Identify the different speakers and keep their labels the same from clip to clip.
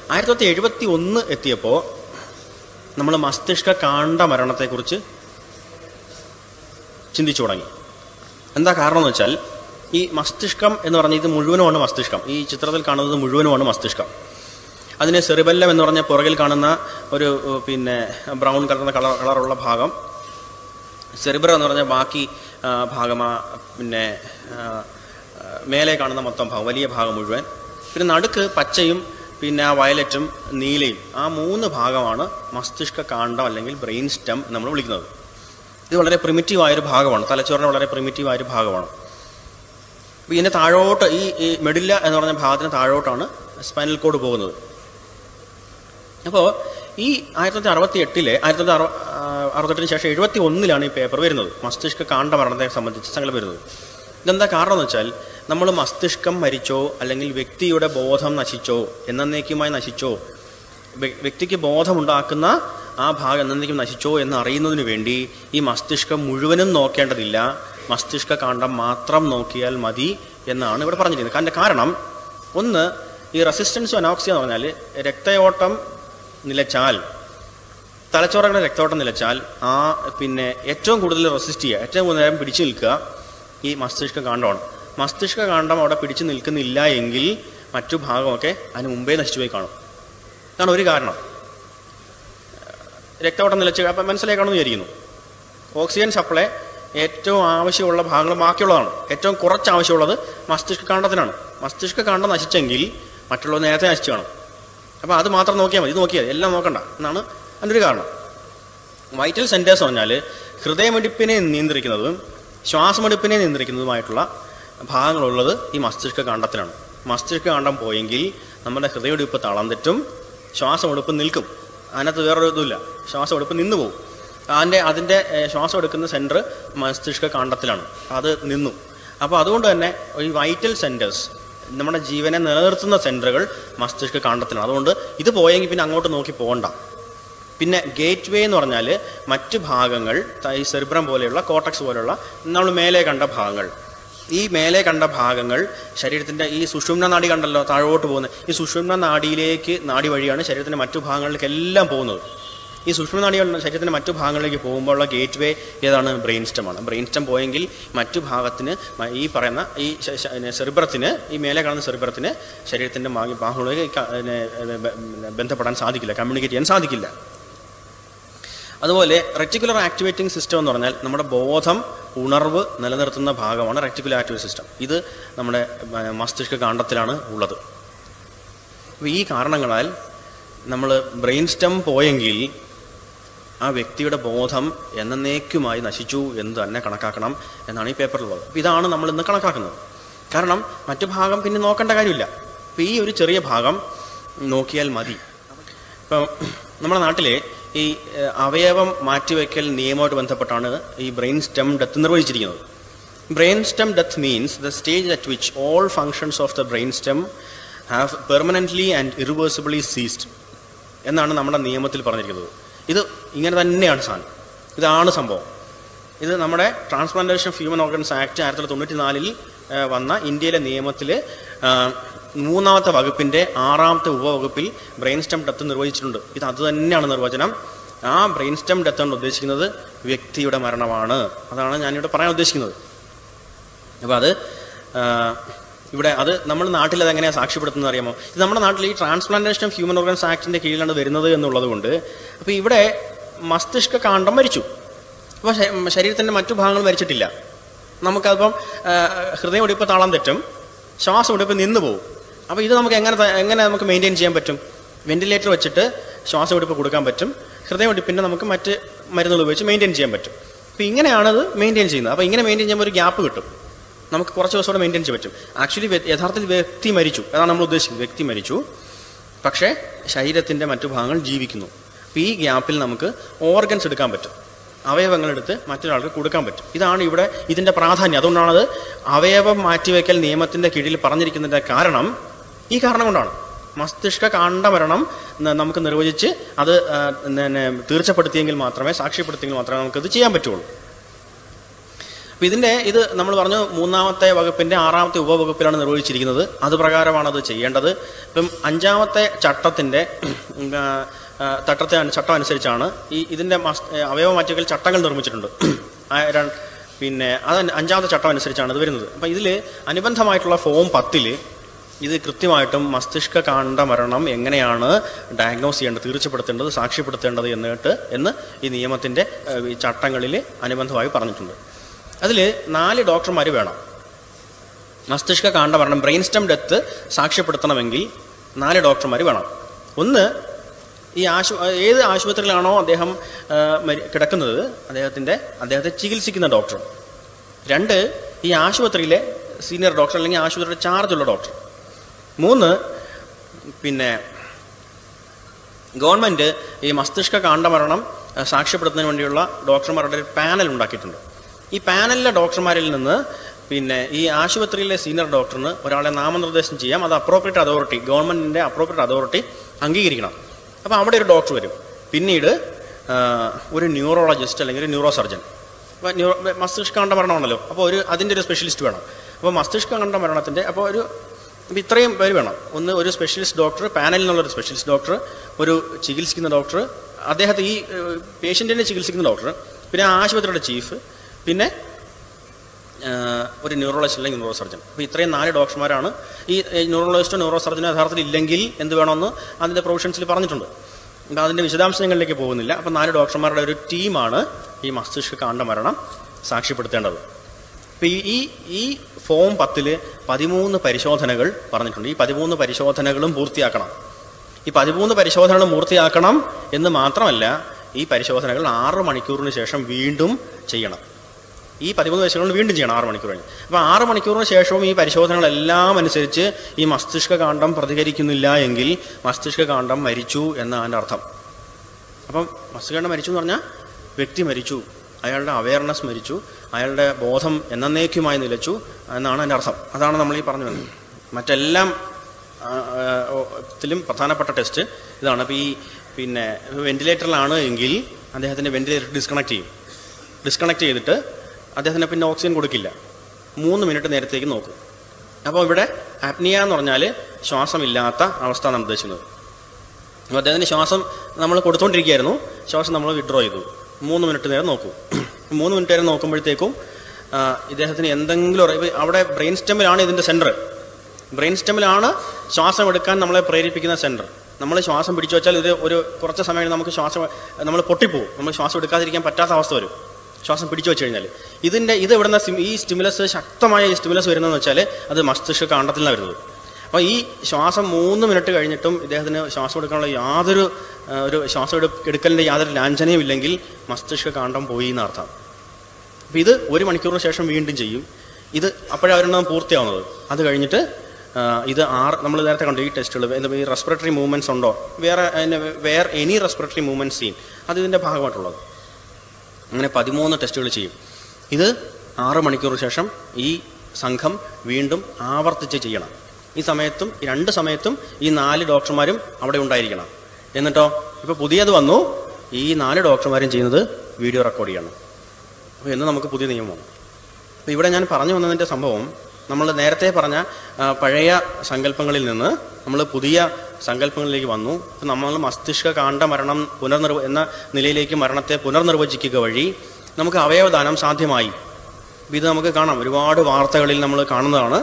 Speaker 1: ആയിരത്തി തൊള്ളായിരത്തി എഴുപത്തി ഒന്ന് എത്തിയപ്പോൾ നമ്മൾ മസ്തിഷ്ക കാണ്ഡ മരണത്തെക്കുറിച്ച് ചിന്തിച്ചു തുടങ്ങി എന്താ കാരണം എന്ന് വെച്ചാൽ ഈ മസ്തിഷ്കം എന്ന് പറഞ്ഞാൽ ഇത് മുഴുവനുമാണ് മസ്തിഷ്കം ഈ ചിത്രത്തിൽ കാണുന്നത് മുഴുവനുമാണ് മസ്തിഷ്കം അതിന് സെറിബെല്ലം എന്ന് പറഞ്ഞ പുറകിൽ കാണുന്ന ഒരു ഏഹ്, പിന്നെ ബ്രൗൺ കളർ കളർ കളറുള്ള ഭാഗം സെറിബ്ര എന്ന് പറഞ്ഞ ബാക്കി ആ, ഭാഗമാ പിന്നെ ആ, ആ, മേലെ കാണുന്ന മൊത്തം ഭാഗം വലിയ ഭാഗം മുഴുവൻ പിന്നെ നടുക്ക് പച്ചയും പിന്നെ ആ വയലറ്റും നീലയും ആ മൂന്ന് ഭാഗമാണ് മസ്തിഷ്ക കാണ്ഡം അല്ലെങ്കിൽ ബ്രെയിൻ സ്റ്റെം നമ്മൾ വിളിക്കുന്നത് ഇത് വളരെ പ്രിമിറ്റീവ് ആയൊരു ഭാഗമാണ് തലച്ചോറിന് വളരെ പ്രിമിറ്റീവ് ആയൊരു ഭാഗമാണ് അപ്പോൾ ഇതിൻ്റെ താഴോട്ട് ഈ ഈ മെഡില്ല എന്ന് പറഞ്ഞ ഭാഗത്തിന് താഴോട്ടാണ് സ്പൈനൽ കോഡ് പോകുന്നത് അപ്പോൾ ഈ ആയിരത്തി തൊള്ളായിരത്തി അറുപത്തി എട്ടിലെ ആയിരത്തി തൊള്ളായിരത്തി അറുപത്തെട്ടിന് ശേഷം എഴുപത്തി ഒന്നിലാണ് ഈ പേപ്പർ വരുന്നത് മസ്തിഷ്ക കാണ്ഡ മരണത്തെ സംബന്ധിച്ച് സങ്കല്പം വരുന്നത് ഇതെന്താ കാരണം എന്ന് വെച്ചാൽ നമ്മൾ മസ്തിഷ്കം മരിച്ചോ അല്ലെങ്കിൽ വ്യക്തിയുടെ ബോധം നശിച്ചോ എന്നേക്കുമായി നശിച്ചോ വ്യ- വ്യക്തിക്ക് ബോധമുണ്ടാക്കുന്ന ആ ഭാഗം എന്നേക്കും നശിച്ചോ എന്ന് അറിയുന്നതിന് വേണ്ടി ഈ മസ്തിഷ്കം മുഴുവനും നോക്കേണ്ടതില്ല മസ്തിഷ്ക കാണ്ഡം മാത്രം നോക്കിയാൽ മതി എന്നാണ് ഇവിടെ പറഞ്ഞിരിക്കുന്നത് അതിൻ്റെ കാരണം ഒന്ന് ഈ റെസിസ്റ്റൻസ് അനോക്സിയ എന്ന് പറഞ്ഞാൽ രക്തയോട്ടം നിലച്ചാൽ തലച്ചോറകളുടെ രക്തയോട്ടം നിലച്ചാൽ ആ പിന്നെ ഏറ്റവും കൂടുതൽ റെസിസ്റ്റ് ചെയ്യുക ഏറ്റവും കൂടുതൽ നേരം പിടിച്ചു നിൽക്കുക ഈ മസ്തിഷ്ക കാണ്ഡമാണ് മസ്തിഷ്ക കാണ്ഡം അവിടെ പിടിച്ചു നിൽക്കുന്നില്ല എങ്കിൽ മറ്റു ഭാഗമൊക്കെ അതിന് മുമ്പേ നശിച്ചുപോയി കാണും ഇതാണ് ഒരു കാരണം രക്തയോട്ടം നിലച്ച് അപ്പം മനസ്സിലായി കാണുമെന്ന് വിചാരിക്കുന്നു ഓക്സിജൻ സപ്ലൈ ഏറ്റവും ആവശ്യമുള്ള ഭാഗങ്ങൾ ബാക്കിയുള്ളതാണ് ഏറ്റവും കുറച്ച് ആവശ്യമുള്ളത് മസ്തിഷ്ക കാണ്ഡത്തിനാണ് മസ്തിഷ്ക കാണ്ഡം നശിച്ചെങ്കിൽ മറ്റുള്ളത് നേരത്തെ നശിച്ചു കാണും അപ്പോൾ അത് മാത്രം നോക്കിയാൽ മതി ഇത് നോക്കിയാൽ എല്ലാം നോക്കണ്ട എന്നാണ് അതിൻ്റെ ഒരു കാരണം വൈറ്റൽ സെൻറ്റേഴ്സ് പറഞ്ഞാൽ ഹൃദയമിടിപ്പിനെ നിയന്ത്രിക്കുന്നതും ശ്വാസമെടുപ്പിനെ നിയന്ത്രിക്കുന്നതുമായിട്ടുള്ള ഭാഗങ്ങളുള്ളത് ഈ മസ്തിഷ്ക കാണ്ഡത്തിലാണ് മസ്തിഷ്ക കാണ്ഡം പോയെങ്കിൽ നമ്മുടെ ഹൃദയമിടിപ്പ് തളം തെറ്റും ശ്വാസമെടുപ്പ് നിൽക്കും അതിനകത്ത് വേറൊരു ഇതുമില്ല ശ്വാസമെടുപ്പ് നിന്നു പോകും അതിൻ്റെ അതിൻ്റെ ഏഹ്, ശ്വാസം എടുക്കുന്ന സെൻറ്റർ മസ്തിഷ്ക കാണ്ഡത്തിലാണ് അത് നിന്നു അപ്പോൾ അതുകൊണ്ട് തന്നെ ഈ വൈറ്റൽ സെൻറ്റേഴ്സ് നമ്മുടെ ജീവനെ നിലനിർത്തുന്ന സെൻറ്ററുകൾ മസ്തിഷ്ക കാണ്ഡത്തിലാണ് അതുകൊണ്ട് ഇത് പോയെങ്കിൽ പിന്നെ അങ്ങോട്ട് നോക്കി പോകണ്ട പിന്നെ ഗേറ്റ് വേ എന്ന് പറഞ്ഞാൽ മറ്റ് ഭാഗങ്ങൾ ത- ഈ സെറിബ്രം പോലെയുള്ള കോട്ടക്സ് പോലെയുള്ള നമ്മൾ മേലെ കണ്ട ഭാഗങ്ങൾ ഈ മേലെ കണ്ട ഭാഗങ്ങൾ ശരീരത്തിൻ്റെ ഈ സുഷുമ്ന നാഡി കണ്ടല്ലോ താഴോട്ട് പോകുന്നത് ഈ സുഷുമ്ന നാഡിയിലേക്ക് നാഡി വഴിയാണ് ശരീരത്തിൻ്റെ മറ്റു ഭാഗങ്ങളിലേക്ക് എല്ലാം പോകുന്നത് ഈ സുഷുമ്ന നാഡി ശരീരത്തിൻ്റെ മറ്റു ഭാഗങ്ങളിലേക്ക് പോകുമ്പോഴുള്ള ഗേറ്റ് വേ ഏതാണ് ബ്രെയിൻ സ്റ്റമാണ് ബ്രെയിൻ സ്റ്റം പോയെങ്കിൽ മറ്റു ഭാഗത്തിന് മ- ഈ പറയുന്ന ഈ ശ- ശ- പിന്നെ സെറിബ്രത്തിന് ഈ മേലെ കാണുന്ന സെറിബ്രത്തിന് ശരീരത്തിൻ്റെ ഭാഗ- ഭാഗങ്ങളിലേക്ക് ക- പിന്നെ ബ- ബന്ധപ്പെടാൻ സാധിക്കില്ല കമ്മ്യൂണിക്കേറ്റ് ചെയ്യാൻ സാധിക്കില്ല അതുപോലെ റെറ്റിക്കുലർ ആക്ടിവേറ്റിംഗ് സിസ്റ്റം എന്ന് പറഞ്ഞാൽ നമ്മുടെ ബോധം ഉണർവ് നിലനിർത്തുന്ന ഭാഗമാണ് റെറ്റിക്കുലർ ആക്ടിവേറ്റ് സിസ്റ്റം ഇത് നമ്മുടെ ഏർ, മസ്തിഷ്ക കാണ്ഡത്തിലാണ് ഉള്ളത് അപ്പോൾ ഈ കാരണങ്ങളാൽ നമ്മൾ ബ്രെയിൻ സ്റ്റം പോയെങ്കിൽ ആ വ്യക്തിയുടെ ബോധം എന്നേക്കുമായി നശിച്ചു എന്ന് തന്നെ കണക്കാക്കണം എന്നാണ് ഈ പേപ്പറിലുള്ളത് അപ്പോൾ ഇതാണ് നമ്മൾ ഇന്ന് കണക്കാക്കുന്നത് കാരണം മറ്റു ഭാഗം പിന്നെ നോക്കേണ്ട കാര്യമില്ല അപ്പോൾ ഈ ഒരു ചെറിയ ഭാഗം നോക്കിയാൽ മതി ഇപ്പം നമ്മുടെ നാട്ടിലെ ഈ ഏഹ്, അവയവം മാറ്റിവെക്കൽ നിയമവുമായിട്ട് ബന്ധപ്പെട്ടാണ് ഈ ബ്രെയിൻ സ്റ്റെം ഡെത്ത് നിർവഹിച്ചിരിക്കുന്നത് brain stem death means the stage at which all functions of the brain stem have permanently and irreversibly ceased എന്നാണ് നമ്മുടെ നിയമത്തിൽ പറഞ്ഞിരിക്കുന്നത് ഇത് ഇങ്ങനെ തന്നെയാണ് സാധനം ഇതാണ് സംഭവം ഇത് നമ്മുടെ transplantation of human organs act ആയിരത്തി തൊള്ളായിരത്തി തൊണ്ണൂറ്റി നാലിൽ വന്ന ഇന്ത്യയിലെ നിയമത്തിൽ മൂന്നാമത്തെ വകുപ്പിൻ്റെ ആറാമത്തെ ഉപവകുപ്പിൽ ബ്രെയിൻ സ്റ്റം ഡെത്ത് നിർവഹിച്ചിട്ടുണ്ട് ഇത് അത് തന്നെയാണ് നിർവചനം ആ ബ്രെയിൻ സ്റ്റം ഡെത്ത് കൊണ്ട് ഉദ്ദേശിക്കുന്നത് വ്യക്തിയുടെ മരണമാണ് അതാണ് ഞാനിവിടെ പറയാൻ ഉദ്ദേശിക്കുന്നത് അപ്പോൾ അത് ആ, ഇവിടെ അത് നമ്മൾ നാട്ടിൽ അത് എങ്ങനെയാണ് സാക്ഷ്യപ്പെടുത്തുന്നത് അറിയാമോ ഇത് നമ്മുടെ നാട്ടിൽ ഈ ട്രാൻസ്പ്ലാന്റേഷൻ ഓഫ് ഹ്യൂമൻ ഓർഗൻസ് ആക്ടിൻ്റെ കീഴിലാണ് വരുന്നത് എന്നുള്ളത് കൊണ്ട് അപ്പോൾ ഇവിടെ മസ്തിഷ്ക കാണ്ഡം മരിച്ചു അപ്പോൾ ശരീരത്തിൻ്റെ മറ്റു ഭാഗങ്ങൾ മരിച്ചിട്ടില്ല നമുക്കതിപ്പം ആ, ഹൃദയമിടിപ്പ് താളം തെറ്റും ശ്വാസമിടിപ്പ് നിന്ന് പോകും അപ്പോൾ ഇത് നമുക്ക് എങ്ങനെ ത- എങ്ങനെ നമുക്ക് മെയിൻറ്റെയിൻ ചെയ്യാൻ പറ്റും വെന്റിലേറ്റർ വെച്ചിട്ട് ശ്വാസമിടിപ്പ് കൊടുക്കാൻ പറ്റും ഹൃദയമിടിപ്പിൻ്റെ നമുക്ക് മറ്റ് മരുന്നുകൾ ഉപയോഗിച്ച് മെയിൻറ്റെയിൻ ചെയ്യാൻ പറ്റും അപ്പോൾ ഇങ്ങനെയാണ് അത് മെയിൻറ്റെയിൻ ചെയ്യുന്നത് അപ്പോൾ ഇങ്ങനെ മെയിൻറ്റെയിൻ ചെയ്യുമ്പോൾ ഒരു ഗ്യാപ്പ് കിട്ടും നമുക്ക് കുറച്ച് ദിവസം കൂടെ മെയിൻറ്റെയിൻ ചെയ്യാൻ പറ്റും ആക്ച്വലി യഥാർത്ഥത്തിൽ വ്യക്തി മരിച്ചു അതാണ് നമ്മൾ ഉദ്ദേശിക്കുന്നത് വ്യക്തി മരിച്ചു പക്ഷേ ശരീരത്തിൻ്റെ മറ്റു ഭാഗങ്ങൾ ജീവിക്കുന്നു അപ്പോൾ ഈ ഗ്യാപ്പിൽ നമുക്ക് ഓർഗൻസ് എടുക്കാൻ പറ്റും അവയവങ്ങളെടുത്ത് മറ്റൊരാൾക്ക് കൊടുക്കാൻ പറ്റും ഇതാണ് ഇവിടെ ഇതിൻ്റെ പ്രാധാന്യം അതുകൊണ്ടാണത് അവയവം മാറ്റിവെക്കൽ നിയമത്തിൻ്റെ കീഴിൽ പറഞ്ഞിരിക്കുന്നതിൻ്റെ കാരണം ഈ കാരണം കൊണ്ടാണ് മസ്തിഷ്ക കാണ്ഡമരണം ന- നമുക്ക് നിർവചിച്ച് അത് ആ, പിന്നെ തീർച്ചപ്പെടുത്തിയെങ്കിൽ മാത്രമേ സാക്ഷ്യപ്പെടുത്തിയെങ്കിൽ മാത്രമേ നമുക്കത് ചെയ്യാൻ പറ്റുള്ളൂ അപ്പം ഇതിൻ്റെ ഇത് നമ്മൾ പറഞ്ഞു മൂന്നാമത്തെ വകുപ്പിൻ്റെ ആറാമത്തെ ഉപവകുപ്പിലാണ് നിർവഹിച്ചിരിക്കുന്നത് അത് പ്രകാരമാണ് അത് ചെയ്യേണ്ടത് ഇപ്പം അഞ്ചാമത്തെ ചട്ടത്തിൻ്റെ ഉം, ആ, ആ, ചട്ടത്തെ ചട്ടം അനുസരിച്ചാണ് ഈ ഇതിൻ്റെ മസ്- ഏ, അവയവ മാറ്റുകൾ ചട്ടങ്ങൾ നിർമ്മിച്ചിട്ടുണ്ട് ആ, ര- പിന്നെ അത് അഞ്ചാമത്തെ ചട്ടം അനുസരിച്ചാണ് ഇത് വരുന്നത് അപ്പം ഇതിൽ അനുബന്ധമായിട്ടുള്ള ഫോം പത്തിൽ ഇത് കൃത്യമായിട്ടും മസ്തിഷ്ക കാണ്ഡ മരണം എങ്ങനെയാണ് ഡയഗ്നോസ് ചെയ്യേണ്ടത് തീർച്ചപ്പെടുത്തേണ്ടത് സാക്ഷ്യപ്പെടുത്തേണ്ടത് എന്നിട്ട് എന്ന് ഈ നിയമത്തിൻ്റെ ഏഹ്, ഈ ചട്ടങ്ങളിൽ അനുബന്ധമായി പറഞ്ഞിട്ടുണ്ട് അതിൽ നാല് ഡോക്ടർമാർ വേണം മസ്തിഷ്ക കാണ്ഡ മരണം ബ്രെയിൻ സ്റ്റം ഡെത്ത് സാക്ഷ്യപ്പെടുത്തണമെങ്കിൽ നാല് ഡോക്ടർമാർ വേണം ഒന്ന് ഈ ആശു ഏത് ആശുപത്രിയിലാണോ അദ്ദേഹം ആ, മരി- കിടക്കുന്നത് അദ്ദേഹത്തിൻ്റെ അദ്ദേഹത്തെ ചികിത്സിക്കുന്ന ഡോക്ടർ രണ്ട് ഈ ആശുപത്രിയിലെ സീനിയർ ഡോക്ടർ അല്ലെങ്കിൽ ആശുപത്രിയുടെ ചാർജുള്ള ഡോക്ടർ മൂന്ന് പിന്നെ ഗവൺമെൻറ് ഈ മസ്തിഷ്ക കാണ്ഡമരണം ആ, സാക്ഷ്യപ്പെടുത്തുന്നതിന് വേണ്ടിയുള്ള ഡോക്ടർമാരുടെ ഒരു പാനൽ ഉണ്ടാക്കിയിട്ടുണ്ട് ഈ പാനലിലെ ഡോക്ടർമാരിൽ നിന്ന് പിന്നെ ഈ ആശുപത്രിയിലെ സീനിയർ ഡോക്ടറിന് ഒരാളെ നാമനിർദ്ദേശം ചെയ്യാം അത് അപ്രോപ്രിയറ്റ് അതോറിറ്റി ഗവൺമെൻറ്റിൻ്റെ അപ്രോപ്രിയറ്റ് അതോറിറ്റി അംഗീകരിക്കണം അപ്പോൾ അവിടെ ഒരു ഡോക്ടർ വരും പിന്നീട് ആ, ഒരു ന്യൂറോളജിസ്റ്റ് അല്ലെങ്കിൽ ഒരു ന്യൂറോ സർജൻ അപ്പോൾ ന്യൂറോ മസ്തിഷ്കാണ്ഡ മരണമാണല്ലോ അപ്പോൾ ഒരു അതിൻ്റെ ഒരു സ്പെഷ്യലിസ്റ്റ് വേണം അപ്പോൾ മസ്തിഷ്കാണ്ഡ മരണത്തിൻ്റെ അപ്പോൾ ഒരു അപ്പോൾ ഇത്രയും പേര് വേണം ഒന്ന് ഒരു സ്പെഷ്യലിസ്റ്റ് ഡോക്ടർ പാനലിൽ നിന്നുള്ളൊരു സ്പെഷ്യലിസ്റ്റ് ഡോക്ടർ ഒരു ചികിത്സിക്കുന്ന ഡോക്ടർ അദ്ദേഹത്തെ ഈ പേഷ്യൻറ്റിനെ ചികിത്സിക്കുന്ന ഡോക്ടർ പിന്നെ ആ ആശുപത്രിയുടെ ചീഫ് പിന്നെ ആ, ഒരു ന്യൂറോളജിസ്റ്റ് അല്ലെങ്കിൽ ന്യൂറോ സർജൻ അപ്പോൾ ഇത്രയും നാല് ഡോക്ടർമാരാണ് ഈ ന്യൂറോളജിസ്റ്റോ ന്യൂറോ സർജനോ യഥാർത്ഥത്തിൽ ഇല്ലെങ്കിൽ എന്ത് വേണമെന്ന് അതിൻ്റെ പ്രൊവിഷൻസിൽ പറഞ്ഞിട്ടുണ്ട് അപ്പോൾ അതിൻ്റെ വിശദാംശങ്ങളിലേക്ക് പോകുന്നില്ല അപ്പോൾ നാല് ഡോക്ടർമാരുടെ ഒരു ടീമാണ് ഈ മസ്തിഷ്ക കാണ്ഡ മരണം സാക്ഷ്യപ്പെടുത്തേണ്ടത് അപ്പോൾ ഈ ഈ ഈ ഫോം പത്തിൽ പതിമൂന്ന് പരിശോധനകൾ പറഞ്ഞിട്ടുണ്ട് ഈ പതിമൂന്ന് പരിശോധനകളും പൂർത്തിയാക്കണം ഈ പതിമൂന്ന് പരിശോധനകൾ പൂർത്തിയാക്കണം എന്ന് മാത്രമല്ല ഈ പരിശോധനകൾ ആറ് മണിക്കൂറിന് ശേഷം വീണ്ടും ചെയ്യണം ഈ പതിമൂന്ന് പരിശോധനകൾ വീണ്ടും ചെയ്യണം ആറ് മണിക്കൂർ കഴിഞ്ഞ് അപ്പോൾ ആറ് മണിക്കൂറിന് ശേഷവും ഈ പരിശോധനകളെല്ലാം അനുസരിച്ച് ഈ മസ്തിഷ്ക കാണ്ഡം പ്രതികരിക്കുന്നില്ല എങ്കിൽ മസ്തിഷ്ക കാണ്ഡം മരിച്ചു എന്നാണ് അർത്ഥം അപ്പം മസ്തിഷ്കാണ്ഡം മരിച്ചു എന്ന് പറഞ്ഞാൽ വ്യക്തി മരിച്ചു അയാളുടെ അവയർനെസ് മരിച്ചു അയാളുടെ ബോധം എന്നേക്കുമായി നിലച്ചു എന്നാണ് എൻ്റെ അർത്ഥം അതാണ് നമ്മൾ ഈ പറഞ്ഞു വന്നത് മറ്റെല്ലാം ആ, ആ, ഓ- ത്തിലും പ്രധാനപ്പെട്ട ടെസ്റ്റ് ഇതാണ് അപ്പോൾ ഈ പിന്നെ വെന്റിലേറ്ററിലാണ് എങ്കിൽ അദ്ദേഹത്തിൻ്റെ വെന്റിലേറ്റർ ഡിസ്കണക്ട് ചെയ്യും ഡിസ്കണക്ട് ചെയ്തിട്ട് അദ്ദേഹത്തിന് പിന്നെ ഓക്സിജൻ കൊടുക്കില്ല മൂന്ന് മിനിറ്റ് നേരത്തേക്ക് നോക്കും അപ്പോൾ ഇവിടെ ആപ്നിയ എന്ന് പറഞ്ഞാൽ ശ്വാസമില്ലാത്ത അവസ്ഥ നാം ഉദ്ദേശിക്കുന്നത് അപ്പോൾ അദ്ദേഹത്തിന് ശ്വാസം നമ്മൾ കൊടുത്തുകൊണ്ടിരിക്കുകയായിരുന്നു ശ്വാസം നമ്മൾ വിഡ്രോ ചെയ്തു മൂന്ന് മിനിറ്റ് നേരം നോക്കൂ മൂന്ന് മിനിറ്റ് നേരം നോക്കുമ്പോഴത്തേക്കും ആ, ഇദ്ദേഹത്തിന് എന്തെങ്കിലും ഒരു- ഇപ്പൊ അവിടെ ബ്രെയിൻ സ്റ്റെമ്മിലാണ് ഇതിൻ്റെ സെൻറ്റർ ബ്രെയിൻ സ്റ്റെമ്മിലാണ് ശ്വാസം എടുക്കാൻ നമ്മളെ പ്രേരിപ്പിക്കുന്ന സെൻറ്റർ നമ്മൾ ശ്വാസം പിടിച്ചു വെച്ചാൽ ഇത് ഒരു കുറച്ച് സമയം കഴിഞ്ഞ് നമുക്ക് ശ്വാസം നമ്മൾ പൊട്ടിപ്പോവും നമ്മൾ ശ്വാസം എടുക്കാതിരിക്കാൻ പറ്റാത്ത അവസ്ഥ വരും ശ്വാസം പിടിച്ചു വെച്ച് കഴിഞ്ഞാൽ ഇതിൻ്റെ ഇത് ഇവിടുന്ന് സ്റ്റിം- ഈ സ്റ്റിമുലസ് ശക്തമായ ഈ സ്റ്റിമുലസ് വരുന്നതെന്ന് വെച്ചാൽ അത് മസ്തിഷ്ക കാണ്ഡത്തിലാണ് വരുന്നത് അപ്പോൾ ഈ ശ്വാസം മൂന്ന് മിനിറ്റ് കഴിഞ്ഞിട്ടും ഇദ്ദേഹത്തിന് ശ്വാസം എടുക്കാനുള്ള യാതൊരു ആ, ഒരു ശ്വാസം എടു എടുക്കലിൻ്റെ യാതൊരു ലാഞ്ചനയും ഇല്ലെങ്കിൽ മസ്തിഷ്ക കാണ്ഡം പോയി എന്നർത്ഥം അപ്പോൾ ഇത് ഒരു മണിക്കൂറിന് ശേഷം വീണ്ടും ചെയ്യും ഇത് അപ്പോഴേ അവരെണ്ണം പൂർത്തിയാവുന്നത് അത് കഴിഞ്ഞിട്ട് ആ, ഇത് ആറ് നമ്മൾ നേരത്തെ കണ്ടു ഈ ടെസ്റ്റുകൾ ഈ റെസ്പിറേറ്ററി മൂവ്മെൻറ്റ്സ് ഉണ്ടോ വേറെ were any respiratory movement seen അത് ഇതിൻ്റെ ഭാഗമായിട്ടുള്ളത് അങ്ങനെ പതിമൂന്ന് ടെസ്റ്റുകൾ ചെയ്യും ഇത് ആറ് മണിക്കൂറിന് ശേഷം ഈ സംഘം വീണ്ടും ആവർത്തിച്ച് ചെയ്യണം ഈ സമയത്തും ഈ രണ്ട് സമയത്തും ഈ നാല് ഡോക്ടർമാരും അവിടെ ഉണ്ടായിരിക്കണം എന്നിട്ടോ ഇപ്പോൾ പുതിയത് വന്നു ഈ നാല് ഡോക്ടർമാരും ചെയ്യുന്നത് വീഡിയോ റെക്കോർഡ് ചെയ്യണം അപ്പോൾ എന്ന് നമുക്ക് പുതിയ നിയമമാണ് അപ്പോൾ ഇവിടെ ഞാൻ പറഞ്ഞു വന്നതിൻ്റെ സംഭവം നമ്മൾ നേരത്തെ പറഞ്ഞ ആ, പഴയ സങ്കല്പങ്ങളിൽ നിന്ന് നമ്മൾ പുതിയ സങ്കല്പങ്ങളിലേക്ക് വന്നു അപ്പോൾ നമ്മൾ മസ്തിഷ്ക കാണ്ഡ മരണം പുനർനിർവ എന്ന നിലയിലേക്ക് മരണത്തെ പുനർനിർവചിക്കുക വഴി നമുക്ക് അവയവദാനം സാധ്യമായി അപ്പോൾ ഇത് നമുക്ക് കാണാം ഒരുപാട് വാർത്തകളിൽ നമ്മൾ കാണുന്നതാണ്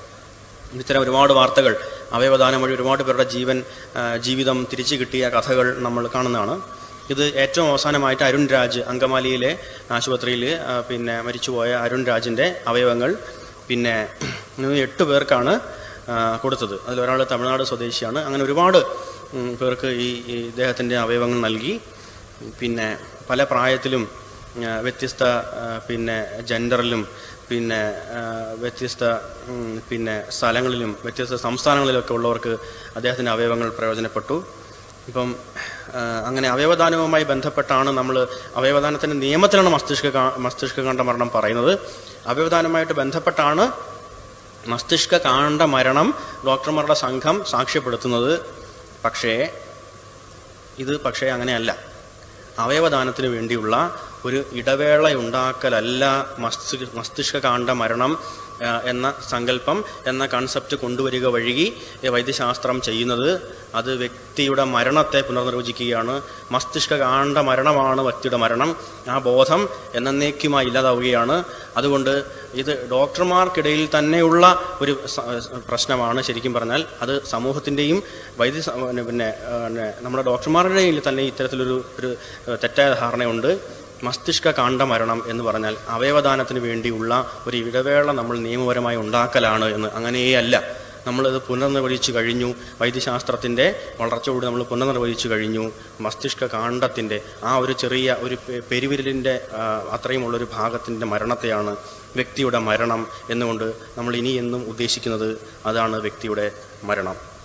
Speaker 1: ഇത്തരം ഒരുപാട് വാർത്തകൾ അവയവദാനം വഴി ഒരുപാട് പേരുടെ ജീവൻ ആ, ജീവിതം തിരിച്ചു കിട്ടിയ കഥകൾ നമ്മൾ കാണുന്നതാണ് ഇത് ഏറ്റവും അവസാനമായിട്ട് അരുൺ രാജ് അങ്കമാലിയിലെ ആശുപത്രിയിൽ ആ, പിന്നെ മരിച്ചുപോയ അരുൺ രാജിൻ്റെ അവയവങ്ങൾ പിന്നെ എട്ട് പേർക്കാണ് ആ, കൊടുത്തത് അതിലൊരാൾ തമിഴ്നാട് സ്വദേശിയാണ് അങ്ങനെ ഒരുപാട് ഉം, പേർക്ക് ഈ ഈ ഇദ്ദേഹത്തിൻ്റെ അവയവങ്ങൾ നൽകി പിന്നെ പല പ്രായത്തിലും ആ, വ്യത്യസ്ത ആ, പിന്നെ ജെൻഡറിലും പിന്നെ ആ, വ്യത്യസ്ത ഉം, പിന്നെ സ്ഥലങ്ങളിലും വ്യത്യസ്ത സംസ്ഥാനങ്ങളിലൊക്കെ ഉള്ളവർക്ക് അദ്ദേഹത്തിൻ്റെ അവയവങ്ങൾ പ്രയോജനപ്പെട്ടു ഇപ്പം ആ, അങ്ങനെ അവയവദാനവുമായി ബന്ധപ്പെട്ടാണ് നമ്മൾ അവയവദാനത്തിൻ്റെ നിയമത്തിലാണ് മസ്തിഷ്ക കാ- മസ്തിഷ്ക കാണ്ഡ മരണം പറയുന്നത് അവയവദാനവുമായിട്ട് ബന്ധപ്പെട്ടാണ് മസ്തിഷ്ക കാണ്ഡ മരണം ഡോക്ടർമാരുടെ സംഘം സാക്ഷ്യപ്പെടുത്തുന്നത് പക്ഷേ ഇത് പക്ഷേ അങ്ങനെയല്ല അവയവദാനത്തിന് വേണ്ടിയുള്ള ഒരു ഇടവേള ഉണ്ടാക്കലല്ല മസ്തി മസ്തിഷ്ക കാണ്ഡ മരണം ആ, എന്ന സങ്കല്പം എന്ന കൺസെപ്റ്റ് കൊണ്ടുവരിക വഴി ഈ വൈദ്യശാസ്ത്രം ചെയ്യുന്നത് അത് വ്യക്തിയുടെ മരണത്തെ പുനർനിർവചിക്കുകയാണ് മസ്തിഷ്ക കാണ്ഡ മരണമാണ് വ്യക്തിയുടെ മരണം ആ ബോധം എന്നേക്കുമായി ഇല്ലാതാവുകയാണ് അതുകൊണ്ട് ഇത് ഡോക്ടർമാർക്കിടയിൽ തന്നെയുള്ള ഒരു സ- പ്രശ്നമാണ് ശരിക്കും പറഞ്ഞാൽ അത് സമൂഹത്തിൻ്റെയും വൈദ്യ സ- പിന്നെ ആ, പിന്നെ നമ്മുടെ ഡോക്ടർമാരുടെ ഇടയിൽ തന്നെ ഇത്തരത്തിലൊരു ഒരു തെറ്റായ ധാരണയുണ്ട് മസ്തിഷ്ക കാണ്ഡ മരണം എന്ന് പറഞ്ഞാൽ അവയവദാനത്തിന് വേണ്ടിയുള്ള ഒരു ഇടവേള നമ്മൾ നിയമപരമായി ഉണ്ടാക്കലാണ് എന്ന് അങ്ങനെയേ അല്ല നമ്മളത് പുനർനിർവചിച്ചു കഴിഞ്ഞു വൈദ്യശാസ്ത്രത്തിൻ്റെ വളർച്ചയോട് നമ്മൾ പുനർനിർവചിച്ചു കഴിഞ്ഞു മസ്തിഷ്ക കാണ്ഡത്തിൻ്റെ ആ ഒരു ചെറിയ ഒരു പെ- പെരുവിരലിൻ്റെ ആ, അത്രയുമുള്ളൊരു ഭാഗത്തിൻ്റെ മരണത്തെയാണ് വ്യക്തിയുടെ മരണം എന്നുകൊണ്ട് നമ്മൾ ഇനി എന്നും ഉദ്ദേശിക്കുന്നത് അതാണ് വ്യക്തിയുടെ മരണം